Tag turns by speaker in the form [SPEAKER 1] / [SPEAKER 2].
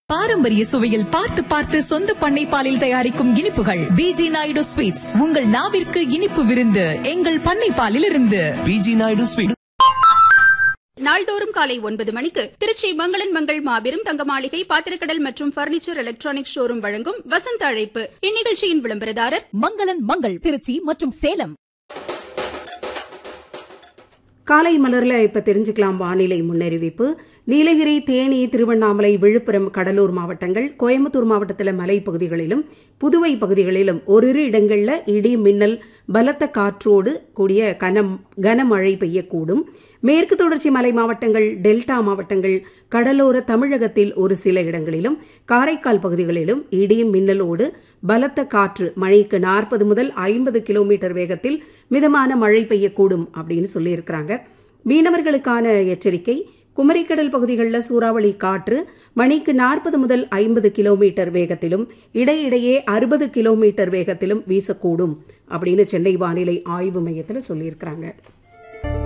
[SPEAKER 1] பாரம்பரிய சுவையில் பார்த்து பார்த்து சொந்த பண்ணை பாலில் தயாரிக்கும் இனிப்புகள் பிஜி நாயுடு ஸ்வீட்ஸ் உங்கள் நாவிற்கு இனிப்பு விருந்து எங்கள் பண்ணை பாலில் இருந்து
[SPEAKER 2] பிஜி நாயுடு ஸ்வீட்
[SPEAKER 3] நாள்தோறும் காலை ஒன்பது மணிக்கு திருச்சி மங்களன் மங்கள் மாபெரும் தங்க மாளிகை பாத்திரக்கடல் மற்றும் பர்னிச்சர் எலக்ட்ரானிக் ஷோரூம் வழங்கும் வசந்த அழைப்பு இந்நிகழ்ச்சியின் விளம்பரதாரர்
[SPEAKER 1] மங்களன் மங்கள் திருச்சி மற்றும் சேலம்
[SPEAKER 4] காலை மலர்ல இப்ப தெரிஞ்சுக்கலாம் வானிலை முன்னறிவிப்பு நீலகிரி தேனி திருவண்ணாமலை விழுப்புரம் கடலூர் மாவட்டங்கள் கோயம்புத்தூர் மாவட்டத்தில் மலைப்பகுதிகளிலும் புதுவை பகுதிகளிலும் ஓரிரு இடங்கள்ல இடி மின்னல் பலத்த காற்றோடு கூடிய கனம் கனமழை பெய்யக்கூடும் மேற்கு தொடர்ச்சி மலை மாவட்டங்கள் டெல்டா மாவட்டங்கள் கடலோர தமிழகத்தில் ஒரு சில இடங்களிலும் காரைக்கால் பகுதிகளிலும் இடி மின்னலோடு பலத்த காற்று மழைக்கு நாற்பது முதல் ஐம்பது கிலோமீட்டர் வேகத்தில் மிதமான மழை பெய்யக்கூடும் அப்படின்னு சொல்லியிருக்கிறாங்க மீனவர்களுக்கான எச்சரிக்கை குமரிக்கடல் பகுதிகளில் சூறாவளி காற்று மணிக்கு நாற்பது முதல் ஐம்பது கிலோமீட்டர் வேகத்திலும் இடையிடையே அறுபது கிலோமீட்டர் வேகத்திலும் வீசக்கூடும் அப்படின்னு சென்னை வானிலை ஆய்வு மையத்தில் சொல்லியிருக்கிறாங்க